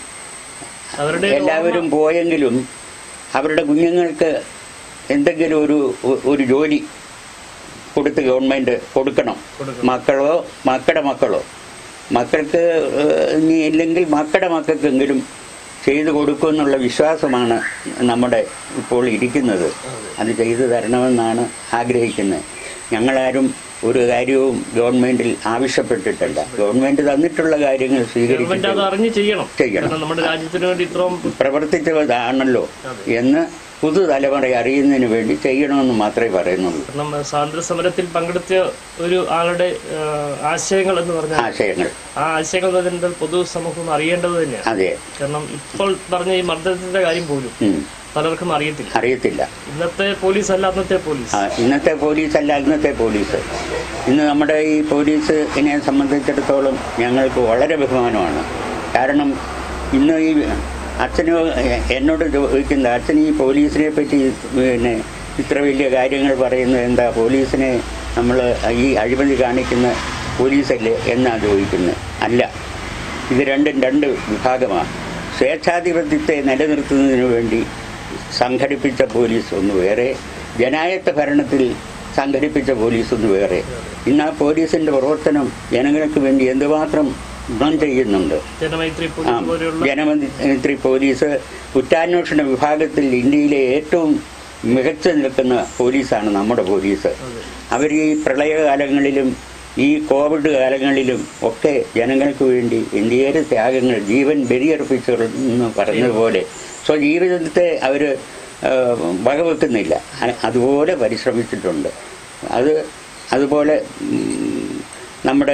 അവരുടെ എല്ലാവരും പോയെങ്കിലും അവരുടെ കുഞ്ഞുങ്ങൾക്ക് എന്തെങ്കിലും ഒരു ഒരു ജോലി കൊടുത്ത് ഗവൺമെന്റ് കൊടുക്കണം കൊടുക്കണം. മക്കളോ മക്കളുടെ മക്കളോ മക്കൾക്ക് ഏഹ്, ഇനി ഇല്ലെങ്കിൽ മക്കളുടെ മക്കൾക്കെങ്കിലും ചെയ്തു കൊടുക്കുമെന്നുള്ള വിശ്വാസമാണ് നമ്മുടെ ഇപ്പോൾ ഇരിക്കുന്നത് അത് ചെയ്തു തരണമെന്നാണ് ആഗ്രഹിക്കുന്നത് ഞങ്ങളാരും ഒരു കാര്യവും ഗവൺമെന്റിൽ ആവശ്യപ്പെട്ടിട്ടില്ല ഗവൺമെന്റ് തന്നിട്ടുള്ള കാര്യങ്ങൾ ഗവൺമെന്റ് സ്വീകരിച്ചിട്ട് അത് അറിഞ്ഞ് ചെയ്യണം ചെയ്യണം. കാരണം നമ്മുടെ രാജ്യത്തിന് വേണ്ടി ഇത്രയും പ്രവർത്തിച്ചതാണല്ലോ എന്ന് പുതുതലമുറ അറിയുന്നതിന് വേണ്ടി ചെയ്യണമെന്ന് മാത്രമേ പറയുന്നുള്ളൂ കാരണം സ്വാതന്ത്ര്യ സമരത്തിൽ പങ്കെടുത്ത ഒരു ആളുടെ ആ, ആശയങ്ങൾ എന്ന് പറഞ്ഞാൽ ആശയങ്ങൾ ആ ആശയങ്ങൾ അതിന്റെ പൊതുസമൂഹം അറിയേണ്ടത് തന്നെയാണ് അതെ കാരണം ഇപ്പോൾ പറഞ്ഞ ഈ മർദ്ദനത്തിന്റെ കാര്യം പോലും ഉം. പലർക്കും അറിയത്തില്ല അറിയത്തില്ല ഇന്നത്തെ പോലീസ് അല്ല അന്നത്തെ പോലീസ് ആ, ഇന്നത്തെ പോലീസ് അല്ല ഇന്നത്തെ പോലീസ് ഇന്ന് നമ്മുടെ ഈ പോലീസിനെ സംബന്ധിച്ചിടത്തോളം ഞങ്ങൾക്ക് വളരെ ബഹുമാനമാണ് കാരണം ഇന്ന് ഈ അച്ഛന് എന്നോട് ചോദിക്കുന്ന അച്ഛൻ ഈ പോലീസിനെ പറ്റി പിന്നെ ഇത്ര വലിയ കാര്യങ്ങൾ പറയുന്നത് എന്താ പോലീസിനെ നമ്മൾ ഈ അഴിമതി കാണിക്കുന്ന പോലീസല്ലേ എന്നാണ് ചോദിക്കുന്നത് അല്ല ഇത് രണ്ടും രണ്ട് വിഭാഗമാണ് സ്വേച്ഛാധിപത്യത്തെ നിലനിർത്തുന്നതിന് വേണ്ടി സംഘടിപ്പിച്ച പോലീസ് ഒന്ന് വേറെ ജനായത്ത ഭരണത്തിൽ സംഘടിപ്പിച്ച പോലീസ് ഒന്ന് വേറെ ഇന്ന് ആ പോലീസിന്റെ പ്രവർത്തനം ജനങ്ങൾക്ക് വേണ്ടി എന്തുമാത്രം ഗുണം ചെയ്യുന്നുണ്ട് ജനമൈത്രി ആ, പോലീസ് പോലെയുള്ള ജനമന്ത്രി പോലീസ് കുറ്റാന്വേഷണ വിഭാഗത്തിൽ ഇന്ത്യയിലെ ഏറ്റവും മികച്ചു നിൽക്കുന്ന പോലീസാണ് നമ്മുടെ പോലീസ് അതെ. അവർ ഈ പ്രളയകാലങ്ങളിലും ഈ കോവിഡ് കാലങ്ങളിലും ഒക്കെ ജനങ്ങൾക്ക് വേണ്ടി ഇന്ത്യയുടെ ത്യാഗങ്ങൾ ജീവൻ ബലിയർപ്പിച്ചു എന്ന് പറഞ്ഞതുപോലെ സ്വജീവിതത്തെ അവർ വകവെക്കുന്നില്ല അ- അതുപോലെ പരിശ്രമിച്ചിട്ടുണ്ട് അത് അതുപോലെ ഉം, നമ്മുടെ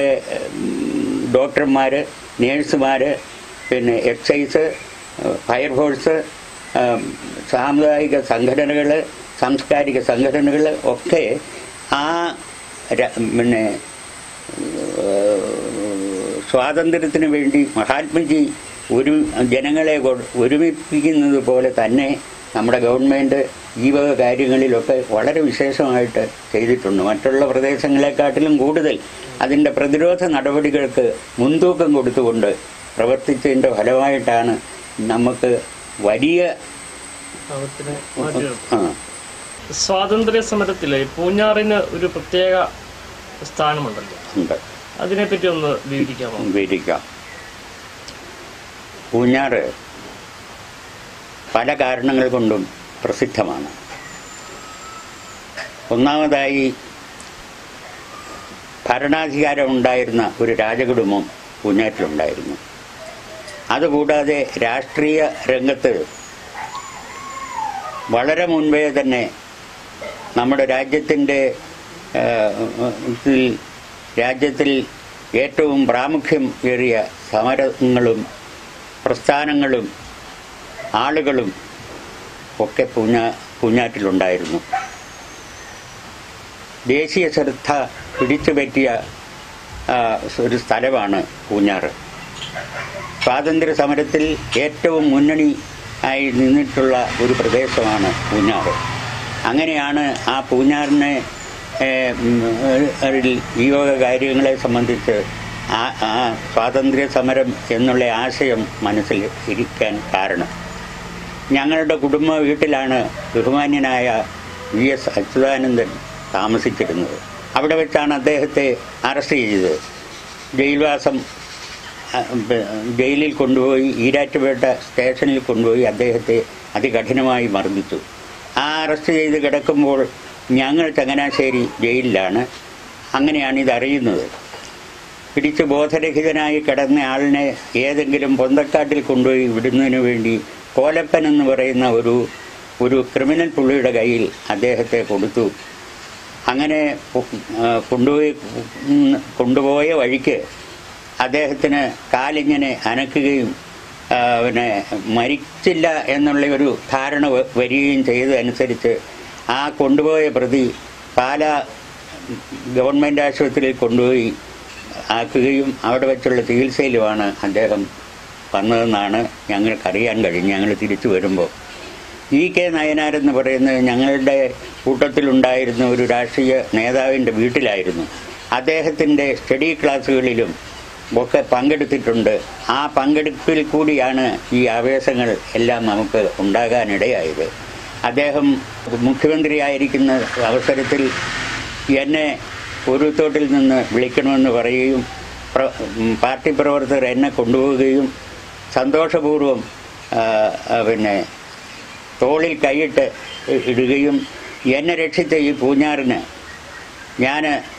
ഡോക്ടർമാർ നേഴ്സുമാർ പിന്നെ എക്സൈസ് ഫയർഫോഴ്സ് സാമുദായിക സംഘടനകൾ സാംസ്കാരിക സംഘടനകൾ ഒക്കെ ആ ര- പിന്നെ ഏഹ്, സ്വാതന്ത്ര്യത്തിന് വേണ്ടി മഹാത്മജി ഒരു ജനങ്ങളെ കൊ- ഒരുമിപ്പിക്കുന്നത് പോലെ തന്നെ നമ്മുടെ ഗവൺമെൻറ് ഈ വക കാര്യങ്ങളിലൊക്കെ വളരെ വിശേഷമായിട്ട് ചെയ്തിട്ടുണ്ട് മറ്റുള്ള പ്രദേശങ്ങളെക്കാട്ടിലും കൂടുതൽ അതിൻ്റെ പ്രതിരോധ നടപടികൾക്ക് മുൻതൂക്കം കൊടുത്തുകൊണ്ട് പ്രവർത്തിച്ചതിൻ്റെ ഫലമായിട്ടാണ് നമുക്ക് വലിയ ഭാഗത്തിന് മാറ്റി ആ, സ്വാതന്ത്ര്യ സമരത്തിലെ പൂഞ്ഞാറിന് ഒരു പ്രത്യേക സ്ഥാനമുണ്ടല്ലോ ഉണ്ട് അതിനെപ്പറ്റി ഒന്ന് വിവരിക്കാമോ വിവരിക്കാം പൂഞ്ഞാറ് പല കാരണങ്ങൾ കൊണ്ടും പ്രസിദ്ധമാണ് ഒന്നാമതായി ഭരണാധികാരം ഉണ്ടായിരുന്ന ഒരു രാജകുടുംബം പൂഞ്ഞാറ്റിലുണ്ടായിരുന്നു അതുകൂടാതെ രാഷ്ട്രീയ രംഗത്ത് വളരെ മുൻപേ തന്നെ നമ്മുടെ രാജ്യത്തിൻ്റെ രാജ്യത്തിൽ ഏറ്റവും പ്രാമുഖ്യം ഏറിയ സമരങ്ങളും പ്രസ്ഥാനങ്ങളും ആളുകളും ഒക്കെ പൂഞ്ഞ പൂഞ്ഞാറ്റിലുണ്ടായിരുന്നു ദേശീയ ശ്രദ്ധ പിടിച്ചു പറ്റിയ ആ, ഒരു സ്ഥലമാണ് പൂഞ്ഞാറ് സ്വാതന്ത്ര്യ സമരത്തിൽ ഏറ്റവും മുന്നണി ആയി നിന്നിട്ടുള്ള ഒരു പ്രദേശമാണ് പൂഞ്ഞാറ് അങ്ങനെയാണ് ആ പൂഞ്ഞാറിനെ ഏഹ്, ഉം, ഏഹ്, ഈ വക കാര്യങ്ങളെ സംബന്ധിച്ച് ആ ആ സ്വാതന്ത്ര്യ സമരം എന്നുള്ള ആശയം മനസ്സിൽ ഇരിക്കാൻ കാരണം ഞങ്ങളുടെ കുടുംബ വീട്ടിലാണ് ബഹുമാന്യനായ വി എസ് അച്യുതാനന്ദൻ താമസിച്ചിരുന്നത് അവിടെ വെച്ചാണ് അദ്ദേഹത്തെ അറസ്റ്റ് ചെയ്തത് ജയിൽവാസം ആ, പ- ജയിലിൽ കൊണ്ടുപോയി ഈരാറ്റുപേട്ട സ്റ്റേഷനിൽ കൊണ്ടുപോയി അദ്ദേഹത്തെ അതികഠിനമായി മർദ്ദിച്ചു ആ അറസ്റ്റ് ചെയ്ത് കിടക്കുമ്പോൾ ഞങ്ങൾ ചങ്ങനാശ്ശേരി ജയിലിലാണ് അങ്ങനെയാണ് ഇതറിയുന്നത് പിടിച്ച് ബോധരഹിതനായി കിടന്ന ആളിനെ ഏതെങ്കിലും പൊന്തക്കാട്ടിൽ കൊണ്ടുപോയി വിടുന്നതിന് വേണ്ടി കോലപ്പൻ എന്ന് പറയുന്ന ഒരു ഒരു ക്രിമിനൽ പുള്ളിയുടെ കയ്യിൽ അദ്ദേഹത്തെ കൊടുത്തു അങ്ങനെ കൊ- ആ, കൊണ്ടുപോയി ഉം, കൊണ്ടുപോയ വഴിക്ക് അദ്ദേഹത്തിന് കാലിങ്ങനെ അനക്കുകയും ആ, പിന്നെ മരിച്ചില്ല എന്നുള്ള ഒരു ധാരണ വ- വരികയും ചെയ്തതനുസരിച്ച് ആ കൊണ്ടുപോയ പ്രതി പാല ഗവൺമെൻറ് ആശുപത്രിയിൽ കൊണ്ടുപോയി ആക്കുകയും അവിടെ വെച്ചുള്ള ചികിത്സയിലുമാണ് അദ്ദേഹം വന്നതെന്നാണ് ഞങ്ങൾക്കറിയാൻ കഴിഞ്ഞു ഞങ്ങൾ തിരിച്ചു വരുമ്പോൾ ഇ കെ നയനാരെന്ന് പറയുന്നത് ഞങ്ങളുടെ കൂട്ടത്തിലുണ്ടായിരുന്ന ഒരു രാഷ്ട്രീയ നേതാവിൻ്റെ വീട്ടിലായിരുന്നു അദ്ദേഹത്തിൻ്റെ സ്റ്റഡി ക്ലാസ്സുകളിലും ഒക്കെ പങ്കെടുത്തിട്ടുണ്ട് ആ പങ്കെടുപ്പിൽ കൂടിയാണ് ഈ ആവേശങ്ങൾ എല്ലാം നമുക്ക് ഉണ്ടാകാനിടയായത് അദ്ദേഹം മുഖ്യമന്ത്രിയായിരിക്കുന്ന അവസരത്തിൽ എന്നെ ഒരുത്തോട്ടിൽ നിന്ന് വിളിക്കണമെന്ന് പറയുകയും പ്ര- ഉം, പാർട്ടി പ്രവർത്തകർ എന്നെ കൊണ്ടുപോവുകയും സന്തോഷപൂർവ്വം ആ, ആ, പിന്നെ തോളിൽ കൈയിട്ട് ഇ- ഇടുകയും എന്നെ രക്ഷിച്ച ഈ പൂഞ്ഞാറിന് ഞാൻ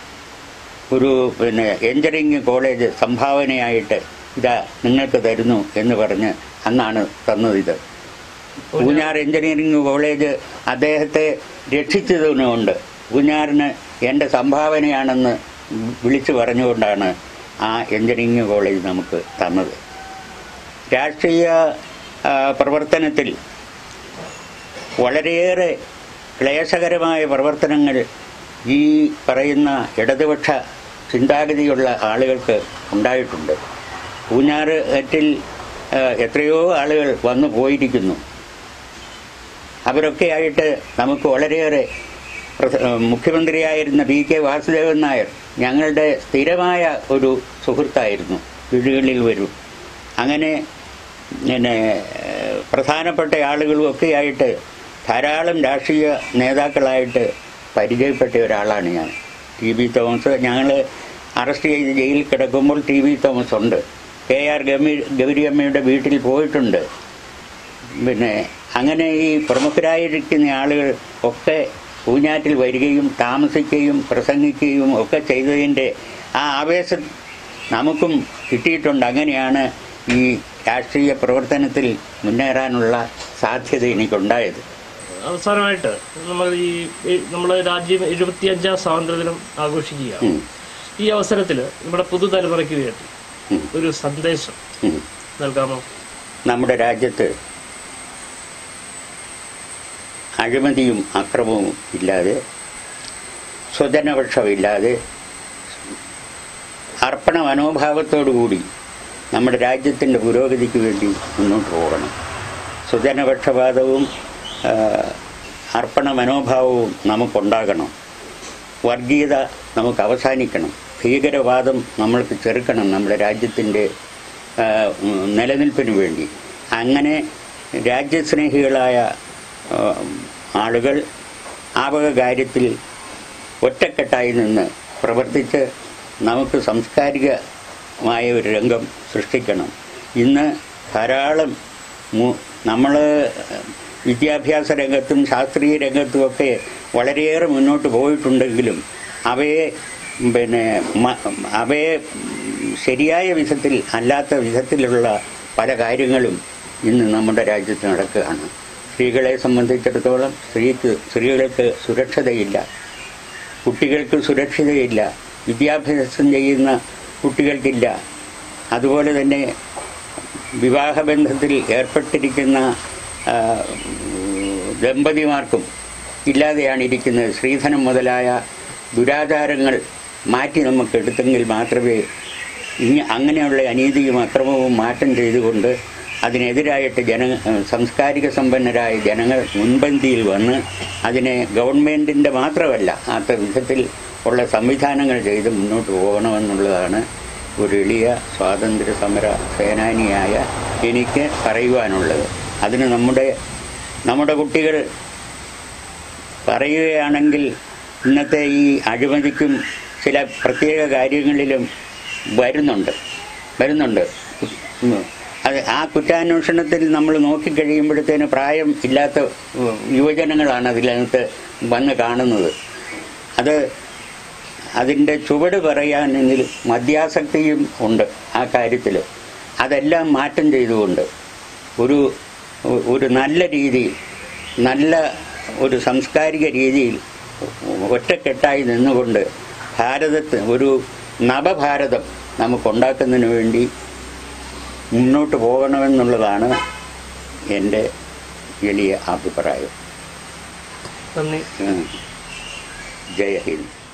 ഒരു പിന്നെ എഞ്ചിനീയറിംഗ് കോളേജ് സംഭാവനയായിട്ട് ഇതാ നിങ്ങൾക്ക് തരുന്നു എന്ന് പറഞ്ഞ് അന്നാണ് തന്നത് ഇത് പൂഞ്ഞാർ എഞ്ചിനീയറിംഗ് കോളേജ് അദ്ദേഹത്തെ രക്ഷിച്ചതുകൊണ്ട് പൂഞ്ഞാറിന് എൻ്റെ സംഭാവനയാണെന്ന് വിളിച്ചു പറഞ്ഞുകൊണ്ടാണ് ആ എഞ്ചിനീയറിംഗ് കോളേജ് നമുക്ക് തന്നത് രാഷ്ട്രീയ ആ, പ്രവർത്തനത്തിൽ വളരെയേറെ ക്ലേശകരമായ പ്രവർത്തനങ്ങൾ ഈ പറയുന്ന ഇടതുപക്ഷ ചിന്താഗതിയുള്ള ആളുകൾക്ക് ഉണ്ടായിട്ടുണ്ട് പൂഞ്ഞാറിൽ എത്രയോ ആളുകൾ വന്നു പോയിരിക്കുന്നു അവരൊക്കെ ആയിട്ട് നമുക്ക് വളരെയേറെ പ്രധ- ഏഹ് മുഖ്യമന്ത്രിയായിരുന്ന പി കെ വാസുദേവൻ നായർ ഞങ്ങളുടെ സ്ഥിരമായ ഒരു സുഹൃത്തായിരുന്നു വീടുകളിൽ വരും അങ്ങനെ പിന്നെ ഏഹ് പ്രധാനപ്പെട്ട ആളുകളും ഒക്കെ ആയിട്ട് ധാരാളം രാഷ്ട്രീയ നേതാക്കളായിട്ട് പരിചയപ്പെട്ട ഒരാളാണ് ഞാൻ ടി ബി തോമസ് ഞങ്ങൾ അറസ്റ്റ് ചെയ്ത് ജയിലിൽ കിടക്കുമ്പോൾ ടി ബി തോമസ് ഉണ്ട് കെ ആർ ഗമി ഗൗരിയമ്മയുടെ വീട്ടിൽ പോയിട്ടുണ്ട് പിന്നെ അങ്ങനെ ഈ പ്രമുഖരായിരിക്കുന്ന ആളുകൾ ഒക്കെ പൂഞ്ഞാറ്റിൽ വരികയും താമസിക്കുകയും പ്രസംഗിക്കുകയും ഒക്കെ ചെയ്തതിൻ്റെ ആ ആവേശം നമുക്കും കിട്ടിയിട്ടുണ്ട് അങ്ങനെയാണ് ഈ രാഷ്ട്രീയ പ്രവർത്തനത്തിൽ മുന്നേറാനുള്ള സാധ്യത എനിക്കുണ്ടായത് അവസാനമായിട്ട് നമ്മൾ ഈ നമ്മൾ രാജ്യം എഴുപത്തിയഞ്ചാം സ്വാതന്ത്ര്യദിനം ആഘോഷിക്കുകയാണ് ഉം, ഈ അവസരത്തിൽ നമ്മുടെ പുതുതലമുറയ്ക്ക് വേണ്ടി ഉം, ഒരു സന്ദേശം ഉം. നൽകാമോ നമ്മുടെ രാജ്യത്ത് അഴിമതിയും അക്രമവും ഇല്ലാതെ സ്വജനപക്ഷമില്ലാതെ അർപ്പണ മനോഭാവത്തോടുകൂടി നമ്മുടെ രാജ്യത്തിൻ്റെ പുരോഗതിക്ക് വേണ്ടി മുന്നോട്ട് പോകണം സ്വജനപക്ഷപാതവും ആ, അർപ്പണ മനോഭാവവും നമുക്കുണ്ടാകണം വർഗീയത നമുക്ക് അവസാനിക്കണം ഭീകരവാദം നമ്മൾക്ക് ചെറുക്കണം നമ്മുടെ രാജ്യത്തിൻ്റെ ആ, ഉം, നിലനിൽപ്പിന് വേണ്ടി അങ്ങനെ രാജ്യസ്നേഹികളായ ആ, ആളുകൾ ആ വക കാര്യത്തിൽ ഒറ്റക്കെട്ടായി നിന്ന് പ്രവർത്തിച്ച് നമുക്ക് സാംസ്കാരികമായ ഒരു രംഗം സൃഷ്ടിക്കണം ഇന്ന് ധാരാളം നമ്മൾ വിദ്യാഭ്യാസ രംഗത്തും ശാസ്ത്രീയ രംഗത്തുമൊക്കെ വളരെയേറെ മുന്നോട്ട് പോയിട്ടുണ്ടെങ്കിലും അവയെ പിന്നെ മ- അവയെ ശരിയായ വിധത്തിൽ അല്ലാത്ത വിധത്തിലുള്ള പല കാര്യങ്ങളും ഇന്ന് നമ്മുടെ രാജ്യത്ത് നടക്കുകയാണ് സ്ത്രീകളെ സംബന്ധിച്ചിടത്തോളം സ്ത്രീക്ക് സ്ത്രീകൾക്ക് സുരക്ഷതയില്ല കുട്ടികൾക്ക് സുരക്ഷിതയില്ല വിദ്യാഭ്യാസം ചെയ്യുന്ന കുട്ടികൾക്കില്ല അതുപോലെ തന്നെ വിവാഹബന്ധത്തിൽ ഏർപ്പെട്ടിരിക്കുന്ന ആ, ദമ്പതിമാർക്കും ഇല്ലാതെയാണ് ഇരിക്കുന്നത് സ്ത്രീധനം മുതലായ ദുരാചാരങ്ങൾ മാറ്റി നമുക്ക് എടുത്തെങ്കിൽ മാത്രമേ ഇനി അങ്ങനെയുള്ള അനീതിയും അക്രമവും മാറ്റം ചെയ്തുകൊണ്ട് അതിനെതിരായിട്ട് ജന സാംസ്കാരിക സമ്പന്നരായ ജനങ്ങൾ മുൻപന്തിയിൽ വന്ന് അതിനെ ഗവൺമെൻറ്റിൻ്റെ മാത്രമല്ല ആ വിധത്തിൽ ഉള്ള സംവിധാനങ്ങൾ ചെയ്ത് മുന്നോട്ട് പോകണമെന്നുള്ളതാണ് ഒരു എളിയ സ്വാതന്ത്ര്യ സമര സേനാനിയായ എനിക്ക് പറയുവാനുള്ളത് അതിന് നമ്മുടെ നമ്മുടെ കുട്ടികൾ പറയുകയാണെങ്കിൽ ഇന്നത്തെ ഈ അഴിമതിക്കും ചില പ്രത്യേക കാര്യങ്ങളിലും വരുന്നുണ്ട് വരുന്നുണ്ട് ഉം. അത് ആ കുറ്റാന്വേഷണത്തിൽ നമ്മൾ നോക്കിക്കഴിയുമ്പോഴത്തേന് പ്രായം ഇല്ലാത്ത ഉം, യുവജനങ്ങളാണ് അതിനകത്ത് വന്ന് കാണുന്നത് അത് അതിൻ്റെ ചുവട് പറയാനെങ്കിൽ മദ്യാസക്തിയും ഉണ്ട് ആ കാര്യത്തിൽ അതെല്ലാം മാറ്റം ചെയ്തുകൊണ്ട് ഒരു ഒരു നല്ല രീതിയിൽ നല്ല ഒരു സാംസ്കാരിക രീതിയിൽ ഒറ്റക്കെട്ടായി നിന്നുകൊണ്ട് ഭാരതത്ത് ഒരു നവഭാരതം നമുക്കുണ്ടാക്കുന്നതിന് വേണ്ടി മുന്നോട്ട് പോകണമെന്നുള്ളതാണ് എൻ്റെ എളിയ അഭിപ്രായം നന്ദി ഉം. ജയ് ഹിന്ദ്